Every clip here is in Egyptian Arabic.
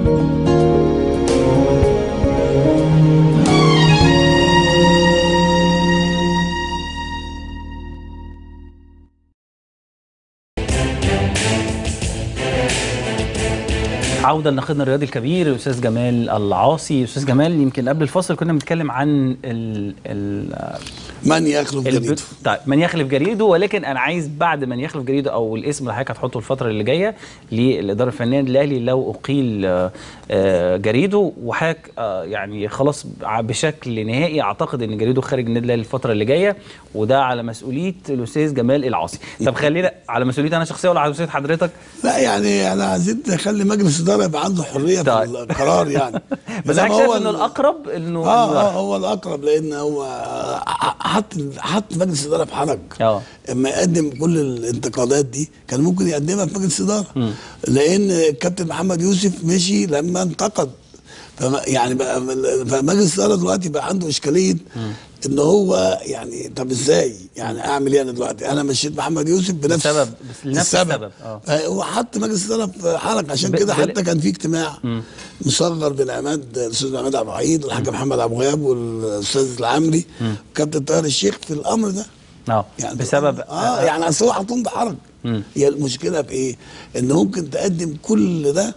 عودة لناقدنا الرياضي الكبير الأستاذ جمال العاصي أستاذ جمال يمكن قبل الفصل كنا بنتكلم عن ال ال من يخلف الب- جريده طيب من يخلف جريده ولكن انا عايز بعد من يخلف جريده او الاسم اللي حضرتك هتحطه الفتره اللي جايه للاداره الفنيه للاهلي لو اقيل آه، آه، جريده وحضرتك آه، يعني خلاص ع- بشكل نهائي اعتقد ان جريده خارج النادي الاهلي الفتره اللي جايه وده على مسؤوليه الاستاذ جمال العاصي طب خلينا على مسؤوليتي انا شخصيا ولا على مسؤوليه حضرتك لا يعني انا عايزين نخلي مجلس الاداره يبقى عنده حريه في طيب. القرار يعني بس إنما حضرتك شايف هو انه ال- الاقرب انه اه إنه- اه هو الاقرب لان هو حط حط مجلس الاداره في حرج اه اما يقدم كل الانتقادات دي كان ممكن يقدمها في مجلس الاداره لان الكابتن محمد يوسف مشي لما انتقد فما يعني بقى فمجلس الاداره دلوقتي بقى عنده اشكاليه ان هو يعني طب ازاي يعني اعمل ايه انا دلوقتي انا مشيت محمد يوسف بنفس بسبب- بس لنفس السبب، آه. هو حط مجلس الاداره في حرج عشان ب- كده بل- حتى كان في اجتماع مصغر بين عماد الاستاذ عماد عبد الوحيد والحاج محمد ابو غياب والاستاذ العمري وكابتن طاهر الشيخ في الامر ده اه يعني بسبب اه يعني اصل هو حاطين بحرج هي المشكله في ايه؟ ان ممكن تقدم كل ده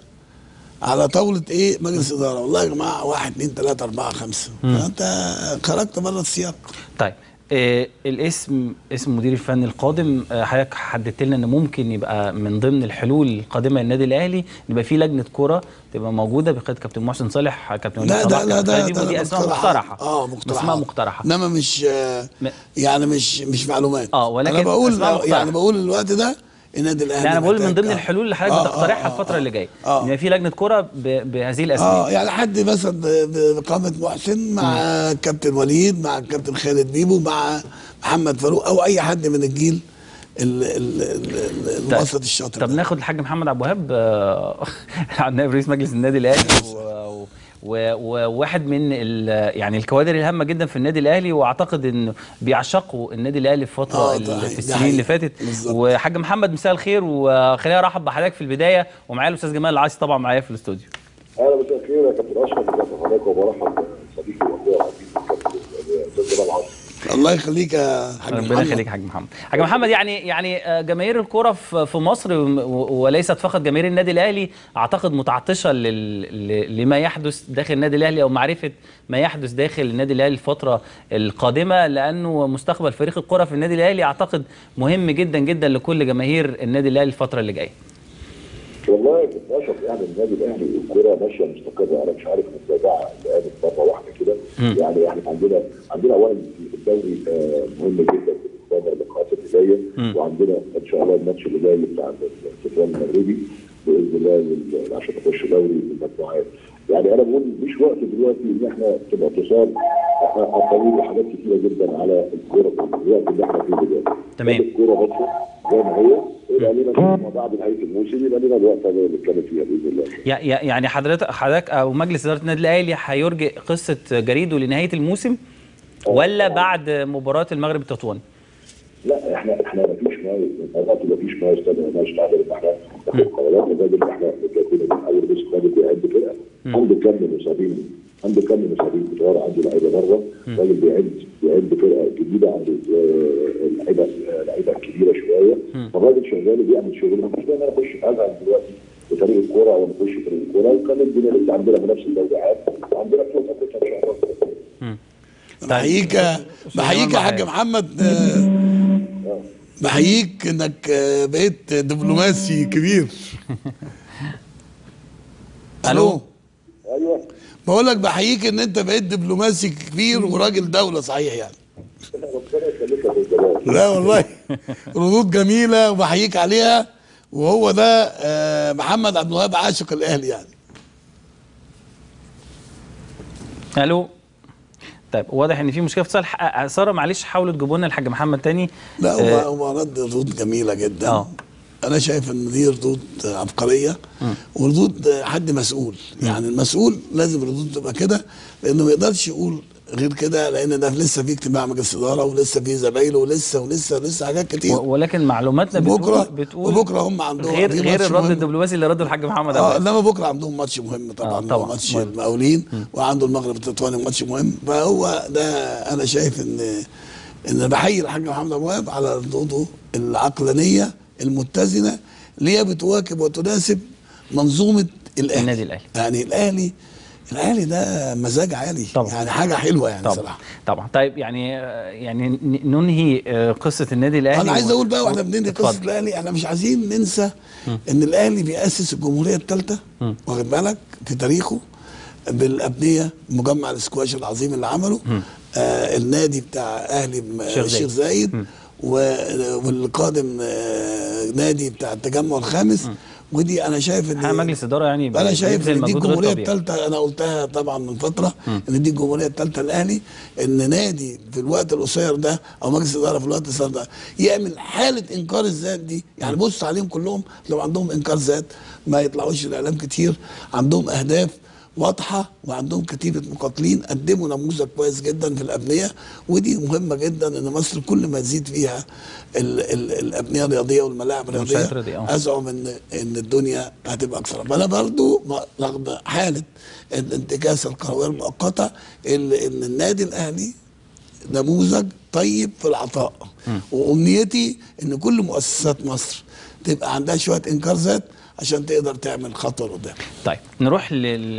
على طاوله ايه؟ مجلس اداره والله يا جماعه واحد اثنين ثلاثه اربعه خمسه فانت خرجت بره السياق طيب آه الاسم اسم المدير الفني القادم آه حضرتك حددت لنا ان ممكن يبقى من ضمن الحلول القادمه للنادي الاهلي إن يبقى في لجنه كره تبقى موجوده بقياده كابتن محسن صالح كابتن وليد لا صلاح ده لا كابتن ده خالد ده ودي اسماء مقترحات. مقترحه اه مقترحات اسماء مقترحه انما مش آه م- يعني مش مش معلومات آه، ولكن انا بقول أسماء مقترحة. يعني بقول الوقت ده النادي الاهلي لا انا بقول من محتاج- ضمن آه. الحلول اللي حضرتك آه، بتقترحها آه، الفتره آه. اللي جايه آه. ان يبقى في لجنه كره ب- بهذه الاسماء اه يعني حد مثلا ب- بقامه محسن مع كابتن وليد مع كابتن خالد بيبو مع محمد فاروق او اي حد من الجيل ال- ال- ال- ال- طيب. الوسط الشاطر طب ده. ناخد الحاج محمد عبد الوهاب آه، نائب رئيس مجلس النادي الاهلي و- و- وواحد من ال- يعني الكوادر الهامه جدا في النادي الاهلي واعتقد ان بيعشقوا النادي الاهلي في الفتره آه، ال- ده حقيقي، في ده السنين حقيقي. اللي فاتت بالظبط. وحاج محمد مساء الخير وخليني ارحب بحضرتك في البدايه ومعايا الاستاذ جمال العاصي طبعا معايا في الاستوديو اهلا مساء الخير يا كابتن اشرف ازيك حضرتك وبرحب بصديقي واخويا العزيز الكابتن الاستاذ جمال عاصي الله يخليك يا حاج ربنا محمد يخليك يا حاج محمد حاج محمد يعني يعني آه، جماهير الكوره في في مصر و- وليست فقط جماهير النادي الاهلي اعتقد متعطشه لل- ل- لما يحدث داخل النادي الاهلي او معرفه ما يحدث داخل النادي الاهلي الفتره القادمه لانه مستقبل فريق الكوره في النادي الاهلي اعتقد مهم جدا جدا لكل جماهير النادي الاهلي الفتره اللي جايه والله يا كابتن اشرف يعني النادي الاهلي الكوره ماشيه مستقره انا مش عارف المتابعه اللي قامت مره واحده كده يعني احنا عندنا عندنا اولا الدوري آه، مهم جدا في اختيار اللقاءات اللي جايه وعندنا ان شاء الله الماتش اللي جاي بتاع السفران المغربي باذن الله لل- عشان نخش دوري المجموعات يعني انا بقول مش وقت دلوقتي ان احنا تبقى اتصال الطريق وحاجات كتيره جدا على الكوره في الوقت اللي احنا فيه دلوقتي تمام. الكوره بس زي ما هي يبقى لنا بعد نهايه الموسم يبقى لنا الوقت اللي نتكلم فيها باذن الله يع- يع- يعني حضرتك حضرتك او مجلس اداره النادي الاهلي هيرجئ قصه جريده لنهايه الموسم ولا بعد مباراه المغرب التطواني لا احنا احنا ما فيش ما دلوقتي ما فيش ما يستدعي ما يستعجل ان احنا ناخد قرارات لازم احنا يكون من اول بس النادي بيعد فرقه عنده كم من مصابين عنده كم من مصابين كتار عنده لعيبه بره الراجل بيعد بيعد فرقه جديده عنده آه، لعيبه آه، لعيبه كبيره شويه فالراجل شغال وبيعمل شغل ما فيش بقى ان انا اخش ازعل دلوقتي في فريق الكوره او نخش فريق الكوره وكان الدنيا لسه عندنا بنفس الموضوعات وعندنا فلوس افريقيا ان شاء الله بحييك بحييك يا حاج محمد آه، بحييك انك آه، بقيت دبلوماسي كبير الو ايوه بقول لك بحييك ان انت بقيت دبلوماسي كبير وراجل دوله صحيح يعني ربنا يخليك يا أستاذ جمال. لا والله ردود جميله وبحييك عليها وهو ده آه، محمد عبد الوهاب عاشق الاهلي يعني الو طيب واضح ان في مشكله في اتصال ح- ساره معلش حاولوا تجيبوا لنا الحاج محمد تاني لا آه، هو هو رد ردود جميله جدا اه انا شايف ان دي ردود عبقريه وردود حد مسؤول يعني المسؤول لازم ردود تبقى كده لانه ما يقدرش يقول غير كده لان ده لسه في اجتماع مجلس اداره ولسه في زمايله ولسه ولسه ولسه حاجات كتير و- ولكن معلوماتنا بتقول بكره بتقول وبكره هم عندهم غير في غير ماتش الرد مهم. الدبلوماسي اللي رده الحاج محمد اه عباس انما بكره عندهم ماتش مهم طبعا آه، آه طبعاً. ماتش مهم. المقاولين وعنده المغرب التطواني ماتش مهم فهو ده انا شايف ان ان أنا بحيي الحاج محمد ابو وهاب على ردوده العقلانيه المتزنه اللي هي بتواكب وتناسب منظومه الاهلي النادي الأهلي. يعني الاهلي الاهلي ده مزاج عالي طبعاً. يعني حاجه حلوه يعني طبعا صراحه طبعا طيب يعني يعني ن- ننهي آه، قصه النادي الاهلي انا عايز و- اقول بقى واحنا و- بننهي اتفضل. قصه الاهلي احنا مش عايزين ننسى ان الاهلي بيأسس الجمهوريه الثالثه واخد بالك في تاريخه بالابنيه مجمع الاسكواش العظيم اللي عمله آه النادي بتاع اهلي م- شيخ زايد. الشيخ زايد و- والقادم آه نادي بتاع التجمع الخامس ودي انا شايف ان حقيقة مجلس اداره يعني انا شايف بيبذل ان دي مجهود غير الجمهوريه طبيعي. الثالثه انا قلتها طبعا من فتره ان دي الجمهوريه الثالثه الاهلي ان نادي في الوقت القصير ده او مجلس اداره في الوقت القصير ده يعمل حاله انكار الذات دي يعني بص عليهم كلهم لو عندهم انكار ذات ما يطلعوش الاعلام كتير عندهم اهداف واضحه وعندهم كتيبه مقاتلين قدموا نموذج كويس جدا في الابنيه ودي مهمه جدا ان مصر كل ما تزيد فيها ال ال الابنيه الرياضيه والملاعب المنشآت الرياضيه الرياضية، آه. ازعم ان ان الدنيا هتبقى اكثر فانا برضو م- رغم حاله الانتكاسه الكرويه المؤقته الا ان النادي الاهلي نموذج طيب في العطاء وامنيتي ان كل مؤسسات مصر تبقى عندها شويه انكار ذات عشان تقدر تعمل خطوه لقدام طيب نروح لل-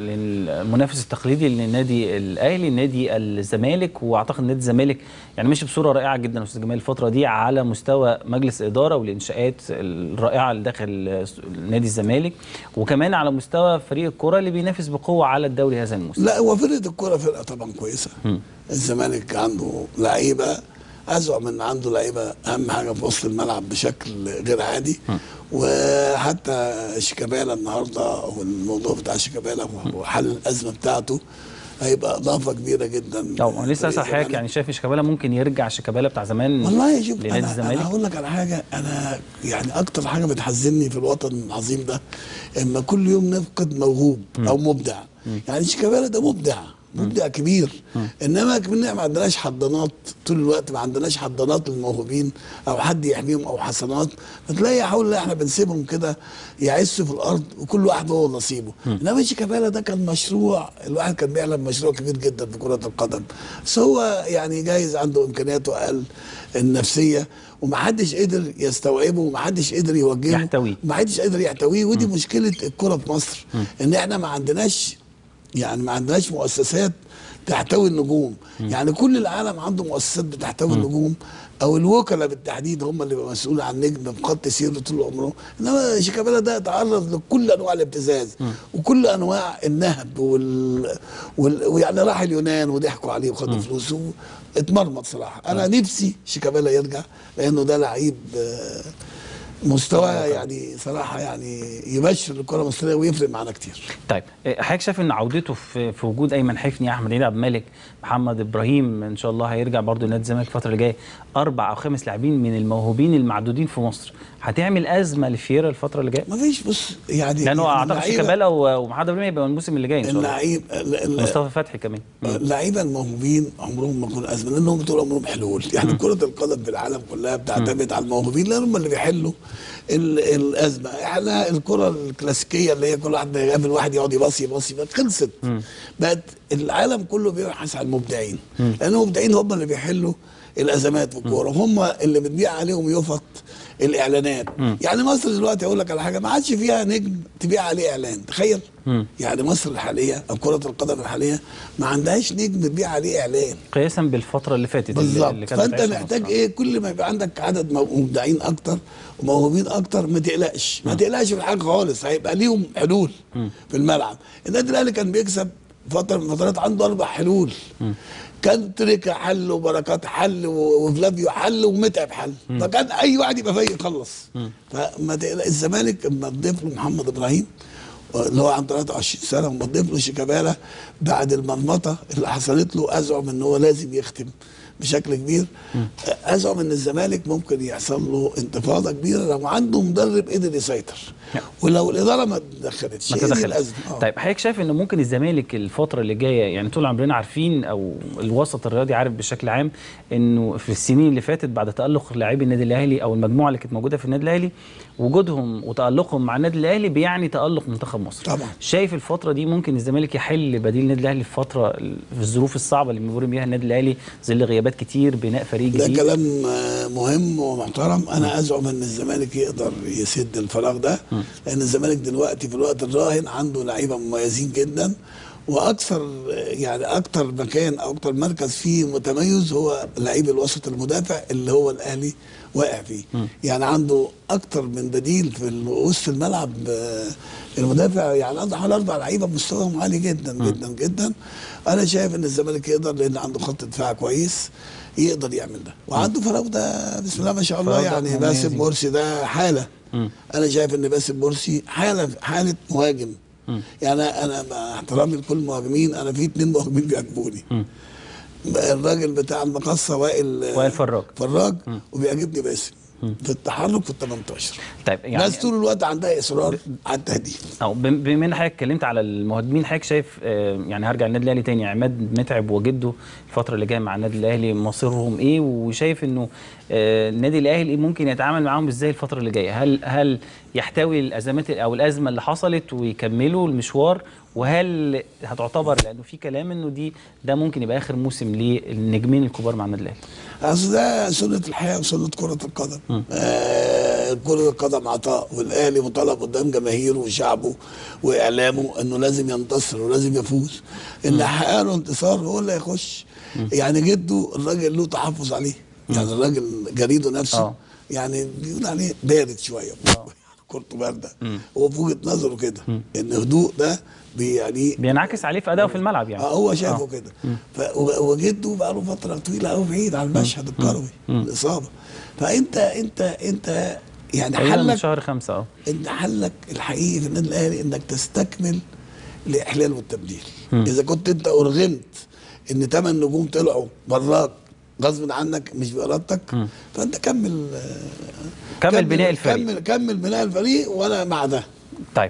للمنافس التقليدي للنادي الاهلي نادي الزمالك واعتقد نادي الزمالك يعني ماشي بصوره رائعه جدا يا استاذ جمال الفتره دي على مستوى مجلس اداره والانشاءات الرائعه اللي داخل نادي الزمالك وكمان على مستوى فريق الكره اللي بينافس بقوه على الدوري هذا الموسم لا هو فرقه الكوره فرقه طبعا كويسه الزمالك عنده لعيبه ازعم ان عنده لعيبه اهم حاجه في وسط الملعب بشكل غير عادي وحتى شيكابالا النهارده والموضوع بتاع شيكابالا وحل الازمه بتاعته هيبقى اضافه كبيره جدا طبعا انا لسه اسال لفريق حضرتك الزمالك. يعني شايف شيكابالا ممكن يرجع شيكابالا بتاع زمان والله شوف لنادي انا, الزمالك أنا هقول لك على حاجه انا يعني اكتر حاجه بتحزنني في الوطن العظيم ده اما كل يوم نفقد موهوب او مبدع يعني شيكابالا ده مبدع مبدع كبير انما كمان ما عندناش حضانات طول الوقت ما عندناش حضانات للموهوبين او حد يحميهم او حصانات فتلاقي حول احنا بنسيبهم كده يعسوا في الارض وكل واحد هو نصيبه انما شيكابالا ده كان مشروع الواحد كان بيعلم مشروع كبير جدا في كره القدم بس هو يعني جايز عنده امكانياته اقل النفسيه ومحدش قدر يستوعبه ومحدش قدر يوجهه يحتويه. ومحدش قدر يحتويه ودي مشكله الكره في مصر ان احنا ما عندناش يعني ما عندناش مؤسسات تحتوي النجوم يعني كل العالم عنده مؤسسات بتحتوي النجوم او الوكلاء بالتحديد هم اللي بيبقوا مسؤول عن نجم بخط سيره طول عمره انما شيكابالا ده تعرض لكل انواع الابتزاز وكل انواع النهب وال... وال... ويعني راح اليونان وضحكوا عليه وخدوا فلوسه اتمرمط صراحه انا نفسي شيكابالا يرجع لانه ده لعيب آه، مستواه يعني صراحه يعني يبشر الكره المصريه ويفرق معانا كتير طيب إيه، حضرتك شايف ان عودته في, في وجود ايمن حفني احمد عيد عبد الملك محمد ابراهيم ان شاء الله هيرجع برضه نادي الزمالك الفتره اللي جايه اربع او خمس لاعبين من الموهوبين المعدودين في مصر هتعمل ازمه لفييرا الفتره اللي جايه ما فيش بص يعني لانه يعني اعتقد اللعيبة- شيكابالا و- ومحمد ابراهيم هيبقى الموسم اللي جاي ان شاء الله اللعيب ال- ال- مصطفى فتحي كمان مم. اللعيبه الموهوبين عمرهم ما يكونوا ازمه لانهم طول عمرهم حلول يعني كره القدم في العالم كلها بتعتمد على الموهوبين لان هم اللي بيحلوا ال- الازمه احنا الكره الكلاسيكيه اللي هي كل واحد يقابل واحد يقعد يباصي يباصي بقت خلصت بقت العالم كله بيبحث عن المبدعين لان المبدعين هم اللي بيحلوا الازمات في الكوره هم اللي بتبيع عليهم يفط الاعلانات يعني مصر دلوقتي اقول لك على حاجه ما عادش فيها نجم تبيع عليه اعلان تخيل يعني مصر الحاليه او كره القدم الحاليه ما عندهاش نجم تبيع عليه اعلان قياسا بالفتره اللي فاتت اللي- بالظبط اللي كانت فانت بتعيشها محتاج مصر. ايه كل ما يبقى عندك عدد مو- مبدعين اكتر وموهوبين اكتر ما تقلقش ما تقلقش من حاجه خالص هيبقى ليهم حلول في الملعب النادي الاهلي كان بيكسب فتره من فترات عنده اربع حلول كان تريكا حل وبركات حل و- وفلافيو حل ومتعب حل فكان اي واحد يبقى فايق يخلص فما تقلق الزمالك اما تضيف له محمد ابراهيم اللي هو عن 23 سنه وما تضيف له شيكابالا بعد المرمطه اللي حصلت له ازعم ان هو لازم يختم بشكل كبير ازعم ان الزمالك ممكن يحصل له انتفاضه كبيره لو عنده مدرب قدر يسيطر نعم. ولو الاداره ما تدخلتش ما هي دي تدخلش الازمه آه. طيب حضرتك شايف ان ممكن الزمالك الفتره اللي جايه يعني طول عمرنا عارفين او الوسط الرياضي عارف بشكل عام انه في السنين اللي فاتت بعد تالق لاعبي النادي الاهلي او المجموعه اللي كانت موجوده في النادي الاهلي وجودهم وتالقهم مع النادي الاهلي بيعني تالق منتخب مصر طبعا. شايف الفتره دي ممكن الزمالك يحل بديل النادي الاهلي في فتره في الظروف الصعبه اللي بيمر بيها النادي الاهلي ظل غيابات كتير بناء فريق ده جديد كلام آه، مهم ومحترم انا ازعم ان الزمالك يقدر يسد الفراغ ده لان الزمالك دلوقتي في الوقت الراهن عنده لعيبه مميزين جدا واكثر آه، يعني اكثر مكان او اكثر مركز فيه متميز هو لعيب الوسط المدافع اللي هو الاهلي واقع فيه يعني عنده اكثر من بديل في ال- وسط الملعب آه، المدافع يعني عنده حوالي اربع لعيبه مستواهم عالي جدا جدا جدا انا شايف ان الزمالك يقدر لان عنده خط دفاع كويس يقدر يعمل ده وعنده فراوده بسم الله ما شاء الله فراودة يعني مميزين. باسم مرسي ده حاله انا شايف ان باسم مرسي حاله حاله مهاجم يعني انا مع احترامي لكل المهاجمين انا في اتنين مهاجمين بيعجبوني الراجل بتاع المقصه وائل وائل فراج. فراج وبيعجبني باسم في التحرك في ال 18 طيب يعني ناس طول الوقت عندها اصرار على التهديف او بم- بما ان حضرتك اتكلمت على المهاجمين حضرتك شايف آه، يعني هرجع للنادي الاهلي تاني عماد متعب وجده الفتره اللي جايه مع النادي الاهلي مصيرهم ايه وشايف انه آه، النادي الاهلي ممكن يتعامل معاهم ازاي الفتره اللي جايه هل هل يحتوي الازمات او الازمه اللي حصلت ويكملوا المشوار وهل هتعتبر لانه في كلام انه دي ده ممكن يبقى اخر موسم للنجمين الكبار مع النادي الاهلي اصل ده سنه الحياه وسنه كره القدم آه كره القدم عطاء والاهلي مطالب قدام جماهيره وشعبه واعلامه انه لازم ينتصر ولازم يفوز اللي حقق له انتصار هو اللي هيخش يعني جده الراجل له تحفظ عليه يعني الراجل جريده نفسه آه. يعني بيقول عليه بارد شويه كورته بارده هو في وجهه نظره كده ان هدوء ده بي- يعني بينعكس عليه في ادائه في الملعب يعني اه هو شايفه كده ف- و- وجده بقى له فتره طويله قوي بعيد عن المشهد الكروي الاصابه فانت انت انت يعني تقريبا من حلك شهر خمسة اه انت حلك الحقيقي في النادي الاهلي انك تستكمل الاحلال والتبديل اذا كنت انت ارغمت ان ثمان نجوم طلعوا براك غصب عنك مش بارادتك فانت كمل آه، كمل بناء الفريق. كمل كمل بناء الفريق وانا مع ده طيب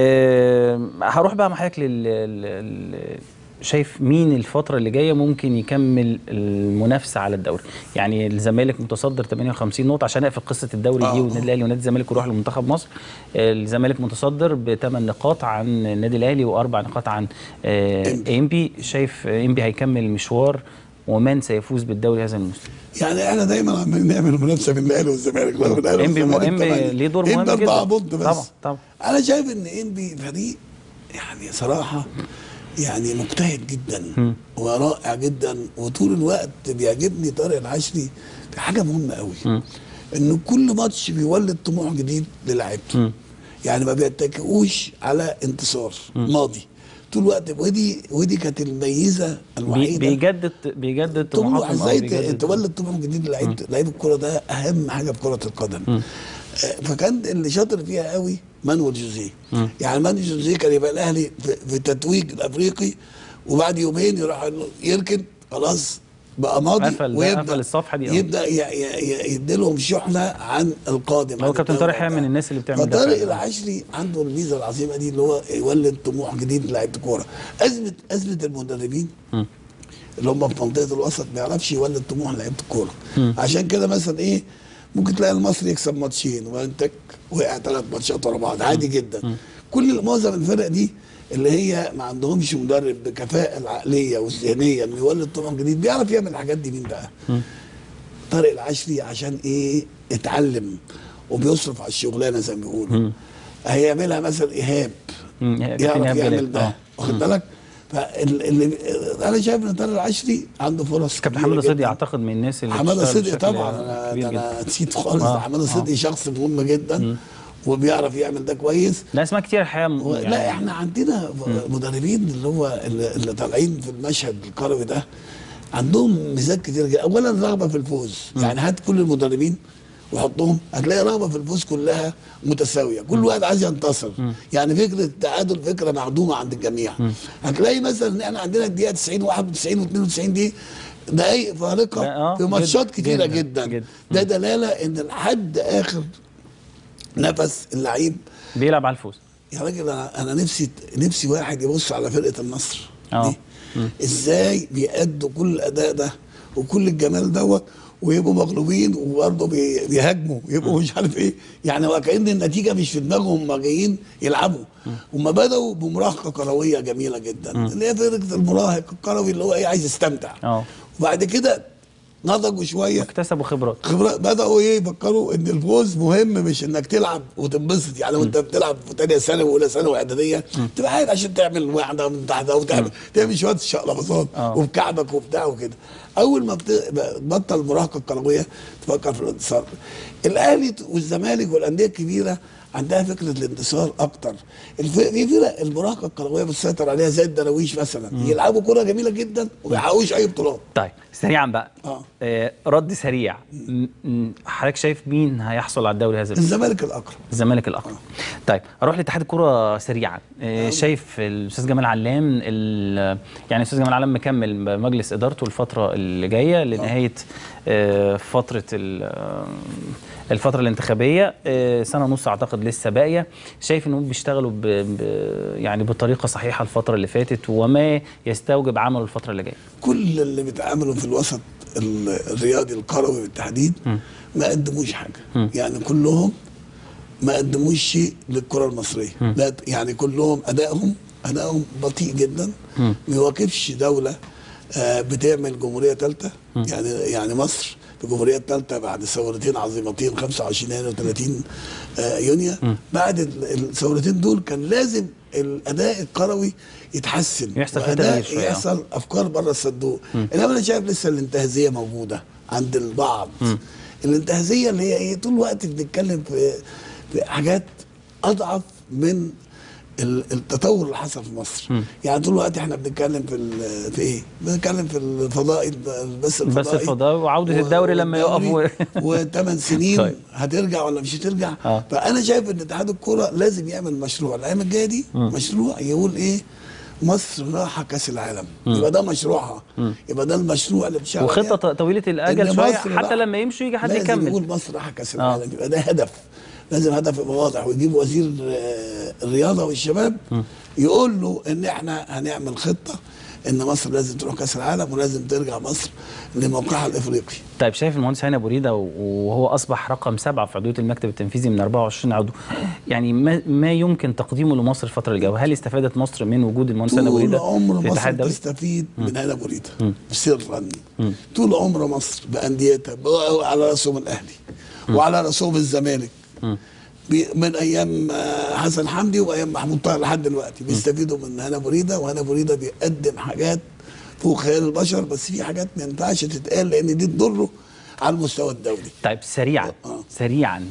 أه هروح بقى مع حضرتك لل... لل... شايف مين الفترة اللي جاية ممكن يكمل المنافسة على الدوري؟ يعني الزمالك متصدر 58 نقطة عشان اقفل قصة الدوري آه. دي والنادي الأهلي ونادي الزمالك يروح لمنتخب مصر. آه، الزمالك متصدر بثمان نقاط عن النادي الأهلي وأربع نقاط عن آه، إنبي. إنبي، شايف آه، إنبي هيكمل المشوار ومن سيفوز بالدوري هذا الموسم؟ يعني احنا دايما عمالين نعمل منافسه بين الاهلي والزمالك رغم إن الأهلي إنبي والزمالك إنبي تمانية. ليه دور مهم إنبي أربعة جدا. بونت بس طبعا طبعا انا شايف ان انبي فريق يعني صراحه يعني مجتهد جدا ورائع جدا وطول الوقت بيعجبني طارق العشري في حاجه مهمه قوي انه كل ماتش بيولد طموح جديد للاعيبته يعني ما بيتكئوش على انتصار ماضي طول الوقت ودي ودي كانت الميزه بي- الوحيده بيجدد بيجدد طموح طموحاتهم أو ازاي بيجدد- ت- تولد طموح جديد لعيب لعيب الكوره ده اهم حاجه في كره القدم آه، فكان اللي شاطر فيها قوي مانويل جوزيه يعني مانويل جوزيه كان يبقى الاهلي في, في التتويج الافريقي وبعد يومين يروح يركن خلاص بقى ماضي قفل ده، قفل الصفحة دي، آه. يبدا ي- ي- ي- يديلهم شحنه عن القادم هو عن كابتن الدوري طارق حامد بتاعه. من الناس اللي بتعمل ده فطارق فعلا. العشري عنده الميزه العظيمه دي اللي هو يولد طموح جديد للعيبه الكوره ازمه ازمه المدربين اللي هم في منطقه الوسط ما يعرفش يولد طموح لعيبه الكوره عشان كده مثلا ايه ممكن تلاقي المصري يكسب ماتشين وبعدين تك وقع ثلاث ماتشات ورا بعض عادي جدا كل معظم الفرق دي اللي هي ما عندهمش مدرب بكفاءه العقليه والذهنيه انه يولد طموح جديد بيعرف يعمل الحاجات دي مين بقى؟ طارق العشري عشان ايه اتعلم وبيصرف على الشغلانه زي ما بيقولوا هيعملها مثلا ايهاب مم، كابتن يعرف إيهاب يعمل جلال. ده آه. واخد بالك فاللي انا شايف ان طارق العشري عنده فرص كابتن كبيرة حماده صدقي جداً. اعتقد من الناس اللي حماده بتشتغل صدقي بشكل طبعا انا كبير ده جدا. انا نسيت خالص آه، ده حماده آه. صدقي شخص مهم جدا وبيعرف يعمل ده كويس لا اسماء كتير الحقيقه و- يعني لا احنا عندنا مدربين اللي هو اللي اللي طالعين في المشهد الكروي ده عندهم ميزات كتير جدا اولا رغبه في الفوز يعني هات كل المدربين وحطهم هتلاقي رغبه في الفوز كلها متساويه كل واحد عايز ينتصر يعني فكره التعادل فكره معدومه عند الجميع هتلاقي مثلا ان احنا عندنا الدقيقه 90 91 و92 دي دقايق فارقه لا، آه، في ماتشات جدا، كتيره جدا، جدا, جدا. ده دلاله ان لحد اخر نفس اللعيب بيلعب على الفوز يا راجل انا انا نفسي نفسي واحد يبص على فرقه النصر آه. دي ازاي بيأدوا كل الاداء ده وكل الجمال دوت ويبقوا مغلوبين وبرضه بي- بيهاجموا يبقوا مش عارف ايه يعني وكأن النتيجه مش في دماغهم هم جايين يلعبوا هم بدأوا بمراهقه كرويه جميله جدا اللي هي فرقه المراهق الكروي اللي هو ايه عايز يستمتع اه وبعد كده نضجوا شويه اكتسبوا خبرات خبرات بداوا ايه يفكروا ان الفوز مهم مش انك تلعب وتنبسط يعني وانت بتلعب في ثانيه ثانوي واولى ثانوي واعداديه تبقى قاعد عشان تعمل واحده من تحت وتعمل تعمل شويه الشقلباظات آه. وبكعبك وبتاع وكده اول ما بت- بتبطل المراهقه الكرويه تفكر في الانتصار الاهلي والزمالك والانديه الكبيره عندها فكره الانتصار اكتر الف- في فرق المراهقه الكرويه بتسيطر عليها زي الدراويش مثلا يلعبوا كره جميله جدا وما يحققوش اي بطولات طيب سريعا بقى آه. آه رد سريع م- م- حضرتك شايف مين هيحصل على الدوري هذا الموسم؟ الزمالك الاقرب الزمالك الاقرب طيب اروح لاتحاد الكره سريعا آه، شايف الاستاذ جمال علام ال- يعني الاستاذ جمال علام مكمل مجلس ادارته الفتره اللي جايه لنهايه آه، فتره ال- آه، الفتره الانتخابيه آه، سنه ونص اعتقد لسه باقيه شايف انهم بيشتغلوا ب... ب... يعني بطريقه صحيحه الفتره اللي فاتت وما يستوجب عمله الفتره اللي جايه كل اللي بيتعاملوا في الوسط ال- الرياضي الكروي بالتحديد ما قدموش حاجه يعني كلهم ما قدموش شيء للكره المصريه لا ت- يعني كلهم ادائهم ادائهم بطيء جدا ما يواكبش دوله آه، بتعمل جمهوريه ثالثه يعني يعني مصر في جمهوريه ثالثه بعد ثورتين عظيمتين 25 يناير و30 يونيو بعد ال- الثورتين دول كان لازم الاداء الكروي يتحسن يحصل فيه وأداء تغيير شوية. يحصل افكار بره الصندوق انما انا شايف لسه الانتهازيه موجوده عند البعض الانتهازيه اللي هي ايه طول الوقت بنتكلم في, في حاجات اضعف من ال- التطور اللي حصل في مصر يعني طول الوقت احنا بنتكلم في ال- في ايه بنتكلم في الفضائي البث الفضائي الفضائي وعودة الدوري لما يقف و- وثمان سنين طيب. هترجع ولا مش هترجع آه. فانا شايف ان اتحاد الكوره لازم يعمل مشروع الايام الجايه دي مشروع يقول ايه مصر راحه كاس العالم يبقى ده مشروعها يبقى ده المشروع اللي بتشتغل وخطه عليها. ط- طويله الاجل إن شويه مصر حتى راح- لما يمشوا يجي حد لازم يكمل يقول مصر راح كاس العالم يبقى ده هدف لازم هدف يبقى واضح ويجيب وزير آه، الرياضه والشباب يقول له ان احنا هنعمل خطه ان مصر لازم تروح كاس العالم ولازم ترجع مصر لموقعها الافريقي طيب شايف المهندس هاني ابو ريده وهو اصبح رقم سبعه في عضويه المكتب التنفيذي من 24 عضو يعني ما, ما يمكن تقديمه لمصر الفتره اللي جايه هل استفادت مصر من وجود المهندس هاني ابو طول ريده عمر في مصر الاتحاد الدولي؟ تستفيد من هنا بريده سرا طول عمر مصر بانديتها ب- على راسهم الاهلي وعلى راسهم الزمالك بي- من ايام آه، حسن حمدي وايام محمود طاهر لحد دلوقتي بيستفيدوا من هنا بريده وهنا بريده بيقدم حاجات فوق خيال البشر بس في حاجات ما ينفعش تتقال لان دي تضره على المستوى الدولي طيب سريعا آه. سريعا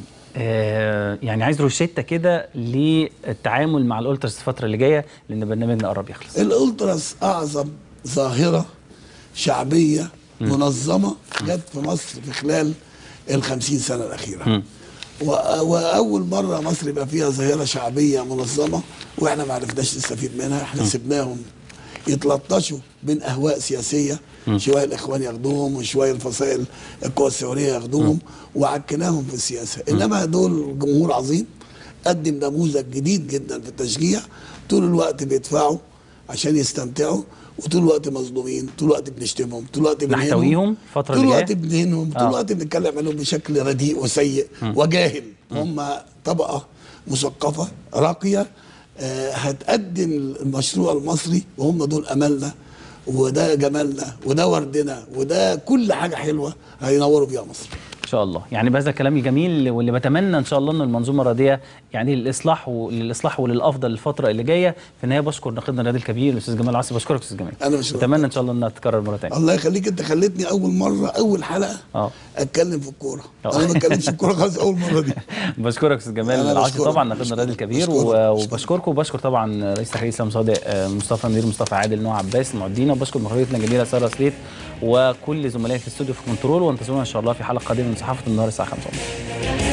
آه يعني عايز روشته كده للتعامل مع الالتراس الفتره اللي جايه لان برنامجنا قرب يخلص الالتراس اعظم ظاهره شعبيه منظمه جت في مصر في خلال ال 50 سنه الاخيره و- واول مره مصر يبقى فيها ظاهره شعبيه منظمه واحنا ما عرفناش نستفيد منها احنا سيبناهم يتلطشوا بين اهواء سياسيه شويه الاخوان ياخدوهم وشويه الفصائل القوى الثوريه ياخدوهم وعكناهم في السياسه انما دول جمهور عظيم قدم نموذج جديد جدا في التشجيع طول الوقت بيدفعوا عشان يستمتعوا وطول الوقت مظلومين طول الوقت بنشتمهم طول الوقت بنهينهم نحتويهم الفترة طول اللي الوقت جاية؟ بنهينهم طول آه. الوقت بنتكلم عنهم بشكل رديء وسيء وجاهل هم طبقه مثقفه راقيه آه، هتقدم المشروع المصري وهم دول املنا وده جمالنا وده وردنا وده كل حاجه حلوه هينوروا بيها مصر ان شاء الله يعني بهذا الكلام الجميل واللي بتمنى ان شاء الله ان المنظومه الرياضيه يعني للاصلاح وللاصلاح وللافضل الفتره اللي جايه في النهايه بشكر ناقدنا الرياضي الكبير الاستاذ جمال عاصي بشكرك استاذ جمال أنا بشكرك. بتمنى ان شاء الله انها تتكرر مره ثانيه الله يخليك انت خليتني اول مره اول حلقه اه اتكلم في الكوره آه. انا ما بتكلمش في الكوره خالص اول مره دي بشكرك استاذ جمال أنا العاصي بشكرك. طبعا ناقدنا الرياضي الكبير بشكرك. و- وبشكركم وبشكر طبعا رئيس تحرير اسلام صادق آه، مصطفى مدير مصطفى عادل نوع عباس معدينا وبشكر مخرجتنا الجميله ساره سليف وكل زملائي في الاستوديو في كنترول وانتظرونا ان شاء الله في حلقه قادمه من صحافه النهار الساعه 5